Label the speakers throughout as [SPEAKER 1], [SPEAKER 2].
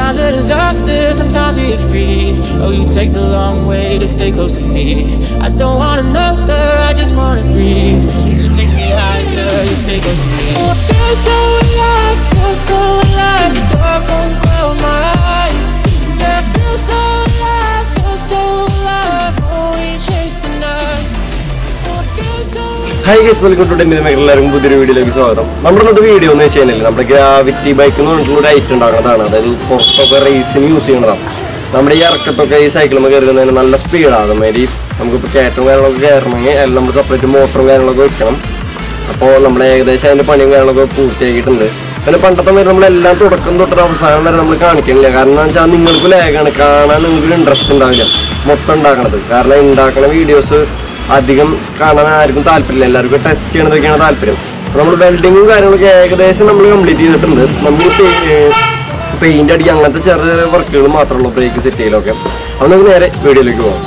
[SPEAKER 1] Sometimes a disaster, sometimes we get free. Oh, you take the long way to stay close to me. I don't want another, I just wanna breathe. You take me higher, you stay close to me. Oh, I feel so alive, feel so alive. The dark won't cloud my eyes. Yeah, I feel so alive, feel so alive. Oh, we chase the night. Oh, I feel so
[SPEAKER 2] hi guys welcome to Denny എല്ലാവർക്കും പുതിയൊരു വീഡിയോയിലേക്ക് സ്വാഗതം നമ്മുടെ ഇന്നത്തെ video എന്ന് വെച്ച് കഴിഞ്ഞാൽ നമ്മുടെ ഗ്രാവിറ്റി ബൈക്ക് എന്ന് പറഞ്ഞിട്ടുള്ള ഒരു ഐറ്റം ഉണ്ടാകുന്നതാണ് അതായത് പുറത്തൊക്കെ റേസിന് യൂസ് ചെയ്യുന്നതാണ് നമ്മുടെ ഈ ഇറക്കത്തൊക്കെ ഈ സൈക്കിളുമ്പോൾ കയറുന്നതിന് നല്ല സ്പീഡാണ് അതുമാതിരി നമുക്കിപ്പോൾ കയറ്റവും കാര്യങ്ങളൊക്കെ കയറണമെങ്കിൽ അതിൽ നമ്മൾ സെപ്പറേറ്റ് മോട്ടറും കാര്യങ്ങളൊക്കെ വെക്കണം അപ്പോൾ നമ്മൾ ഏകദേശം അതിൻ്റെ പണിയും കാര്യങ്ങളൊക്കെ പൂർത്തിയാക്കിയിട്ടുണ്ട് പിന്നെ പണ്ടത്തെ മാതിരി നമ്മളെല്ലാം തുടക്കം തൊട്ടൊരു അവസാനം വരെ നമ്മൾ കാണിക്കണില്ല കാരണം എന്ന് വെച്ചാൽ നിങ്ങൾക്ക് ലാഗാണ് കാണാൻ നിങ്ങൾക്ക് ഇൻട്രസ്റ്റ് ഉണ്ടാവില്ല മൊത്തം ഉണ്ടാക്കണത് കാരണം ഉണ്ടാക്കുന്ന വീഡിയോസ് അധികം കാണാൻ ആർക്കും താല്പര്യമില്ല എല്ലാവർക്കും ടെസ്റ്റ് ചെയ്യണതൊക്കെയാണ് താല്പര്യം നമ്മൾ വെൽഡിങ്ങും കാര്യങ്ങളൊക്കെ ഏകദേശം നമ്മൾ കംപ്ലീറ്റ് ചെയ്തിട്ടുണ്ട് നമ്മൾ പെയിന്റ് അടിക്കുക അങ്ങനത്തെ ചെറിയ ചെറിയ വർക്കുകൾ മാത്രമേ ഉള്ളൂ ബ്രേക്ക് സെറ്റ് ചെയ്യലൊക്കെ അപ്പോൾ നമുക്ക് നേരെ വീഡിയോയിലേക്ക് പോകാം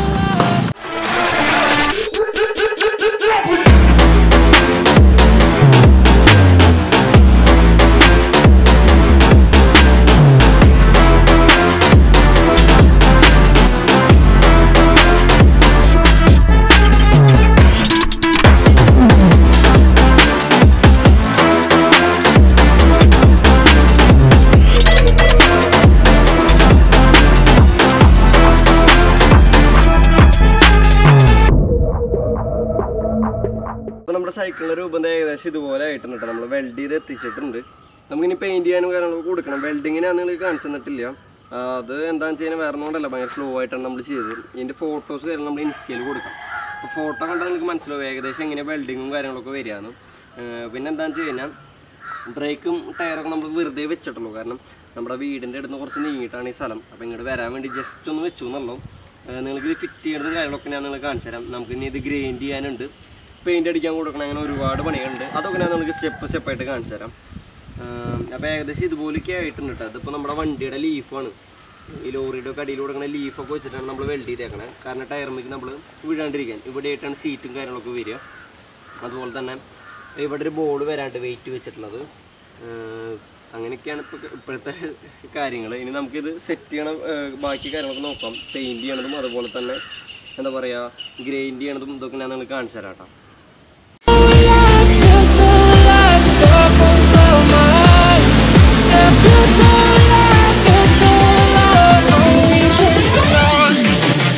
[SPEAKER 2] അപ്പോൾ നമ്മുടെ സൈക്കിളിൻ്റെ രൂപം ദേ ഏകദേശം ഇതുപോലെ ആയിട്ടുണ്ട് കേട്ടോ നമ്മൾ വെൽഡ് ചെയ്ത് എത്തിച്ചിട്ടുണ്ട് നമുക്കിനി പെയിന്റ് ചെയ്യാനും കാര്യങ്ങളൊക്കെ കൊടുക്കണം വെൽഡിങ്ങിനാണ് നിങ്ങൾ കാണിച്ചു തന്നിട്ടില്ല ആ, അത് എന്താണെന്ന് വെച്ച് കഴിഞ്ഞാൽ വേറെ ഒന്നുകൊണ്ടല്ല ഭയങ്കര സ്ലോ ആയിട്ടാണ് നമ്മൾ ചെയ്തത് ഇതിൻ്റെ ഫോട്ടോസ് കാര്യങ്ങൾ നമ്മൾ ഇൻസ്റ്റയിൽ കൊടുക്കാം അപ്പോൾ ഫോട്ടോ കണ്ടാൽ നിങ്ങൾക്ക് മനസ്സിലാവും ഏകദേശം എങ്ങനെ വെൽഡിങ്ങും കാര്യങ്ങളൊക്കെ വരികയാണ് പിന്നെ എന്താണെന്ന് വെച്ച് കഴിഞ്ഞാൽ ബ്രേക്കും ടയറൊക്കെ നമ്മൾ വെറുതെ വെച്ചിട്ടുള്ളൂ കാരണം നമ്മുടെ വീടിൻ്റെ അടുത്ത് കുറച്ച് നീങ്ങിയിട്ടാണ് ഈ സ്ഥലം അപ്പോൾ ഇങ്ങോട്ട് വരാൻ വേണ്ടി ജസ്റ്റ് ഒന്ന് വെച്ചു എന്നുള്ളൂ നിങ്ങൾക്ക് ഇത് ഫിറ്റ് ചെയ്യുന്നതും കാര്യങ്ങളൊക്കെ ഞാൻ നിങ്ങൾ കാണിച്ചു തരാം നമുക്ക് ഇനി ഇത് ഗ്രൈൻഡ് ചെയ്യാനുണ്ട് പെയിൻ്റ് അടിക്കാൻ കൊടുക്കണം അങ്ങനെ ഒരുപാട് പണികളുണ്ട് അതൊക്കെ ഞാൻ നിങ്ങൾക്ക് സ്റ്റെപ്പ് സ്റ്റെപ്പായിട്ട് കാണിച്ചു തരാം അപ്പോൾ ഏകദേശം ഇതുപോലെയൊക്കെ ആയിട്ടുണ്ട് കേട്ടോ അതിപ്പോൾ നമ്മുടെ വണ്ടിയുടെ ലീഫാണ് ഈ ലോറിയുടെ ഒക്കെ അടിയിൽ കൊടുക്കുന്ന ലീഫൊക്കെ വെച്ചിട്ടാണ് നമ്മൾ വെൽഡ് ചെയ്തേക്കണത് കാരണം ടയർമേക്ക് നമ്മൾ വിടാണ്ടിരിക്കാൻ ഇവിടെ ആയിട്ടാണ് സീറ്റും കാര്യങ്ങളൊക്കെ വരിക അതുപോലെ തന്നെ ഇവിടെ ഒരു ബോർഡ് വരാണ്ട് വെയിറ്റ് വെച്ചിട്ടുള്ളത് ആഹ് അങ്ങനെയൊക്കെയാണ് ഇപ്പോൾ ഇപ്പോഴത്തെ കാര്യങ്ങൾ ഇനി നമുക്കിത് സെറ്റ് ചെയ്യണം ആഹ് ബാക്കി കാര്യങ്ങളൊക്കെ നോക്കാം പെയിൻറ് ചെയ്യണതും അതുപോലെ തന്നെ എന്താ പറയുക ഗ്രൈൻഡ് ചെയ്യണതും ഇതൊക്കെ ഞാൻ നിങ്ങൾക്ക് കാണിച്ചു തരാം കേട്ടോ
[SPEAKER 1] alive, feel so alive. The dark won't cloud my eyes. Yeah, I feel so alive, feel so alive. Oh, we chase the night.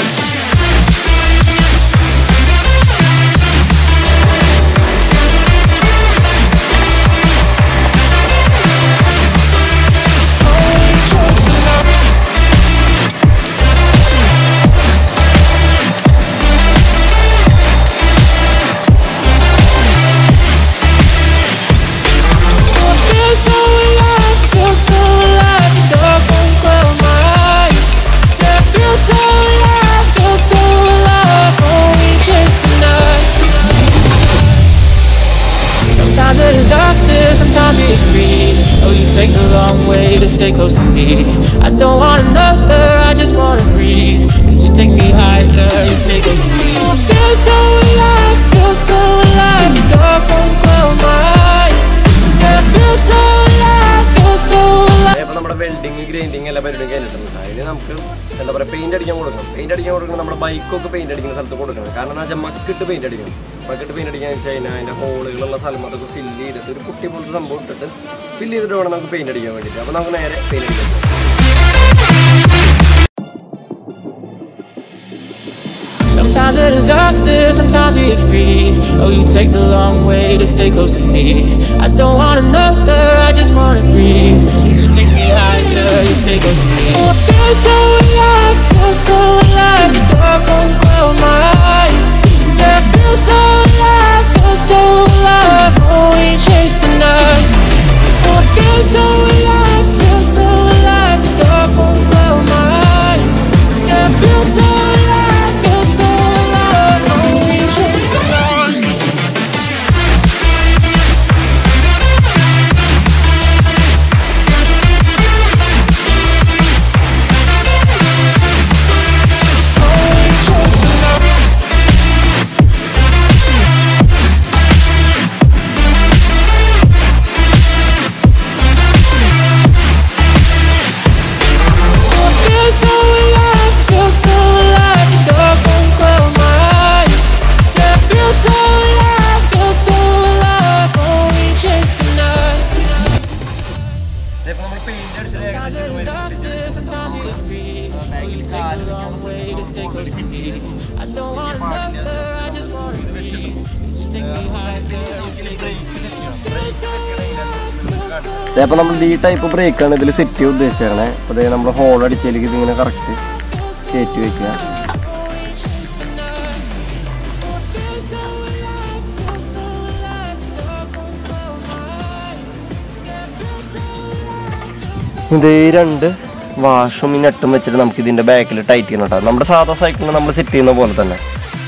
[SPEAKER 1] Oh, we chase the night. I feel so alive, feel so alive. The dark won't cloud my eyes. Yeah, I feel so alive, feel so alive. Oh, we chase the night. Sometimes a disaster, sometimes we get free. Oh, you take the long way to stay close to me. I don't want another, I just wanna breathe. You take me higher, you stay close to me. I feel so alive, feel so alive. The dark won't cloud my eyes. Yeah, I feel so alive, feel so alive.
[SPEAKER 2] അപ്പോൾ നമ്മുടെ welding grinding എല്ലാ പരിപാടിയും കഴിഞ്ഞിട്ടുണ്ട് അതിന് നമുക്ക് എന്താ പറയുക paint അടിക്കാൻ കൊടുക്കണം പെയിന്റ് അടിക്കാൻ കൊടുക്കണം നമ്മുടെ ബൈക്കൊക്കെ പെയിന്റ് അടിക്കുന്ന സ്ഥലത്ത് കൊടുക്കണം കാരണം എന്താ വെച്ചാൽ മക്കിട്ട് പെയിന്റ് അടിക്കണം മക്കിട്ട് പെയിന്റ് അടിക്കാൻ വെച്ച് കഴിഞ്ഞാൽ അതിൻ്റെ ഹോളുകളുള്ള സ്ഥലം അതൊക്കെ ഫില്ല് ചെയ്തിട്ട് ഒരു കുട്ടി പോലത്തെ സംഭവം ഇട്ടിട്ട് ഫില്ല് ചെയ്തിട്ട് വേണം നമുക്ക് പെയിന്റ് അടിക്കാൻ വേണ്ടിയിട്ട് അപ്പോൾ നമുക്ക് നേരെ പെയിന്റ് അടിക്കാൻ പോകാം.
[SPEAKER 1] Sometimes a disaster, sometimes we get free. Oh, you take the long way to stay close to me. I don't want another, I just wanna breathe. You take me higher, you stay close to me. Oh, I feel so alive, feel so alive. The dark won't cloud my eyes. Yeah, I feel so alive, feel so alive. Oh, we chase the night. Oh, I feel so alive, feel so alive. The dark won't cloud my eyes. Yeah, I feel so alive, feel so alive. Oh, we chase the night. Sometimes a disaster, sometimes it's free. Oh, you take the long way to stay close to me. I don't want another, I just wanna breathe. You take me higher, you stay close to me. Feel so alive, feel so
[SPEAKER 2] അപ്പോൾ നമ്മൾ ഈ type ബ്രേക്കാണ് ഇതിൽ set ചെയ്യാൻ ഉദ്ദേശിച്ചേക്കണേ അപ്പോൾ അതായത് നമ്മൾ whole അടിച്ചതിലേക്ക് ഇതിങ്ങനെ correct കയറ്റി വെക്കുക
[SPEAKER 1] feel so alive, feel so alive. Dark won't close my eyes. Yeah, feel so alive.
[SPEAKER 2] ഇത് ഈ രണ്ട് വാഷും ഈ നെട്ടും വെച്ചിട്ട് നമുക്ക് ഇതിൻ്റെ ബാക്കിൽ ടൈറ്റ് ചെയ്യണം കേട്ടോ നമ്മുടെ സാധാ സൈക്കിളിൽ നമ്മൾ സെറ്റ് ചെയ്യുന്ന പോലെ തന്നെ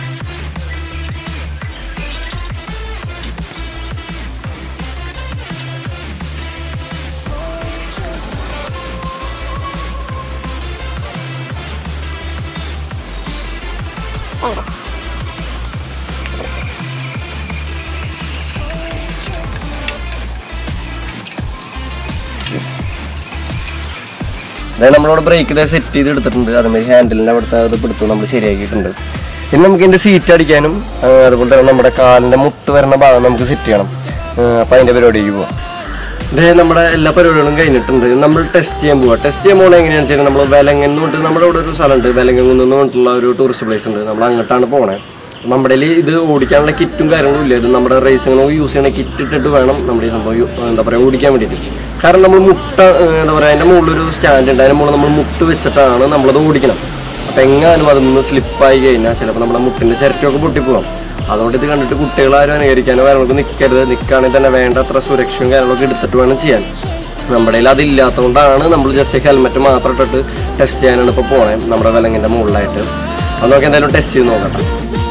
[SPEAKER 2] അതായത് നമ്മളോട് ബ്രേക്ക് ഇതേ സെറ്റ് ചെയ്ത് എടുത്തിട്ടുണ്ട് അതുമാതിരി ഹാൻഡിലിൻ്റെ അവിടുത്തെ അത് പിടുത്തം നമ്മൾ ശരിയാക്കിയിട്ടുണ്ട് പിന്നെ നമുക്ക് ഇതിൻ്റെ സീറ്റ് അടിക്കാനും ആ, അതുപോലെ തന്നെ നമ്മുടെ കാലിൻ്റെ മുട്ട് വരുന്ന ഭാഗം നമുക്ക് സെറ്റ് ചെയ്യണം അപ്പം അതിൻ്റെ പരിപാടിക്ക് പോവാം ഇത് നമ്മുടെ എല്ലാ പരിപാടികളും കഴിഞ്ഞിട്ടുണ്ട് നമ്മൾ ടെസ്റ്റ് ചെയ്യാൻ പോവാം ടെസ്റ്റ് ചെയ്യാൻ പോകുന്നത് എങ്ങനെയാണെന്ന് വെച്ചാൽ നമ്മൾ വിലങ്ങൻ എന്ന് പറഞ്ഞിട്ട് നമ്മുടെ ഇവിടെ ഒരു സ്ഥലമുണ്ട് വിലങ്ങൻ എന്ന് പറഞ്ഞിട്ടുള്ള ഒരു ടൂറിസ്റ്റ് പ്ലേസ് ഉണ്ട് നമ്മൾ അങ്ങോട്ടാണ് പോണേ നമ്മുടെ കയ്യിൽ ഇത് ഓടിക്കാനുള്ള കിറ്റും കാര്യങ്ങളും ഇല്ല ഇത് നമ്മുടെ റേസിംഗ് യൂസ് ചെയ്യണ കിറ്റ് ഇട്ടിട്ട് വേണം നമ്മുടെ ഈ സംഭവം യു- എന്താ പറയുക ഓടിക്കാൻ വേണ്ടിയിട്ട് കാരണം നമ്മൾ മുട്ട ഏഹ്, എന്താ പറയുക അതിൻ്റെ മുകളിലൊരു സ്റ്റാൻഡ് ഉണ്ട് അതിൻ്റെ മുകളിൽ നമ്മൾ മുട്ട് വെച്ചിട്ടാണ് നമ്മളത് ഓടിക്കണം അപ്പം എങ്ങാനും അതൊന്ന് സ്ലിപ്പായി കഴിഞ്ഞാൽ ചിലപ്പോൾ നമ്മുടെ മുട്ടിൻ്റെ ചിരട്ടയൊക്കെ പൊട്ടിപ്പോകാം അതുകൊണ്ട് ഇത് കണ്ടിട്ട് കുട്ടികളാരും അനുകരിക്കാനോ കാര്യങ്ങളൊക്കെ നിൽക്കരുത് നിൽക്കുകയാണെങ്കിൽ തന്നെ വേണ്ടത്ര സുരക്ഷയും കാര്യങ്ങളൊക്കെ എടുത്തിട്ട് വേണം ചെയ്യാൻ നമ്മുടെ കയ്യിൽ അതില്ലാത്തതുകൊണ്ടാണ് നമ്മൾ ജസ്റ്റ് ഹെൽമെറ്റ് മാത്രം ഇട്ടിട്ട് ടെസ്റ്റ് ചെയ്യാനാണ് ഇപ്പോൾ പോണേ നമ്മുടെ വിലങ്ങിൻ്റെ മുകളിലായിട്ട് അത് നമുക്ക് എന്തായാലും ടെസ്റ്റ് ചെയ്ത് നോക്കട്ടെ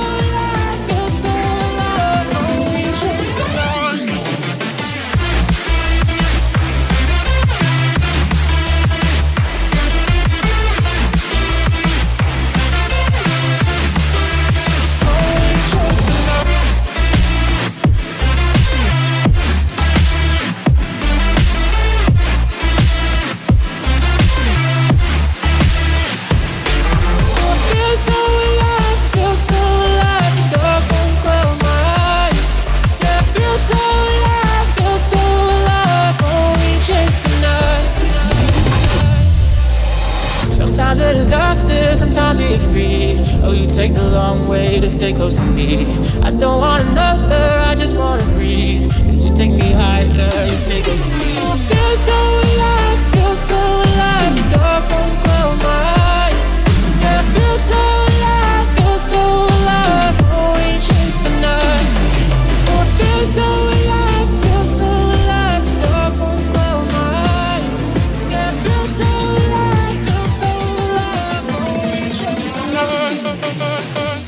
[SPEAKER 1] Feel so alive, feel so alive. Dark won't close my eyes. Yeah, feel so alive, feel so alive. Only chase the night. Sometimes a disaster, sometimes we're free. Oh, you take the long way to stay close to me. I don't want another, I just wanna breathe. You take me higher, you stay close to me. I feel so alive, feel so alive. Dark won't close my eyes. Yeah, feel so alive, feel so alive. Oh, we chase the night. Oh, I feel so alive, feel so alive. Dark won't close my eyes. Yeah, feel so alive, feel so alive. Oh, we chase the night.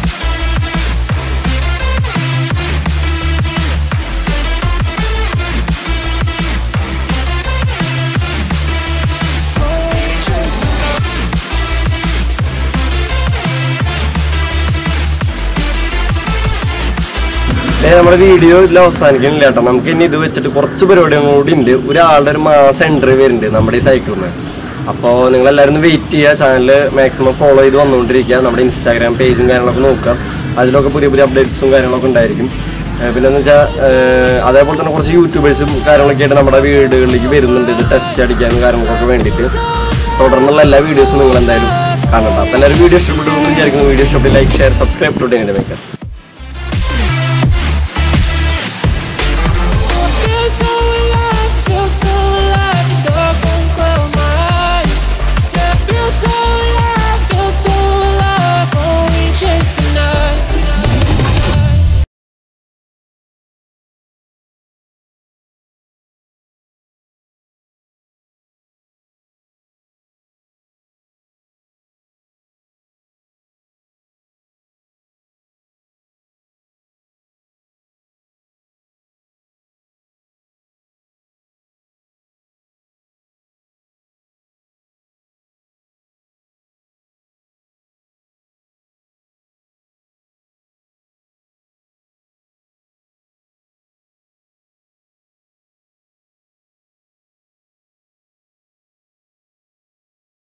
[SPEAKER 2] ഏ, നമ്മുടെ video ഇതിൽ അവസാനിക്കുന്നില്ല കേട്ടോ നമുക്ക് ഇനി ഇത് വെച്ചിട്ട് കുറച്ച് പരിപാടികളും കൂടി ഉണ്ട് ഒരാളുടെ ഒരു മാസം എൻട്രി വരുന്നുണ്ട് നമ്മുടെ ഈ സൈക്കിളിന് അപ്പോൾ നിങ്ങൾ എല്ലാവരും ഒന്ന് വെയിറ്റ് ചെയ്യുക ചാനൽ മാക്സിമം ഫോളോ ചെയ്ത് വന്നുകൊണ്ടിരിക്കുക നമ്മുടെ ഇൻസ്റ്റാഗ്രാം പേജും കാര്യങ്ങളൊക്കെ നോക്കുക അതിലൊക്കെ പുതിയ പുതിയ അപ്ഡേറ്റ്സും കാര്യങ്ങളൊക്കെ ഉണ്ടായിരിക്കും ഏ, പിന്നെന്ന് വെച്ചാൽ അതേപോലെ തന്നെ കുറച്ച് യൂട്യൂബേഴ്സും കാര്യങ്ങളൊക്കെ ആയിട്ട് നമ്മുടെ വീടുകളിലേക്ക് വരുന്നുണ്ട് ഇത് ടെസ്റ്റ് അടിക്കാനും കാര്യങ്ങൾക്കൊക്കെ വേണ്ടിയിട്ട് തുടർന്നുള്ള എല്ലാ വീഡിയോസും നിങ്ങൾ എന്തായാലും കാണണ്ട അപ്പോൾ എല്ലാവരും വീഡിയോ ഇഷ്ടപ്പെട്ടു എന്ന് വിചാരിക്കുന്നു വീഡിയോ ഇഷ്ടപ്പെട്ട് ലൈക്ക് ഷെയർ സബ്സ്ക്രൈബ് ടു ഡേൻ്റെ മേക്കർ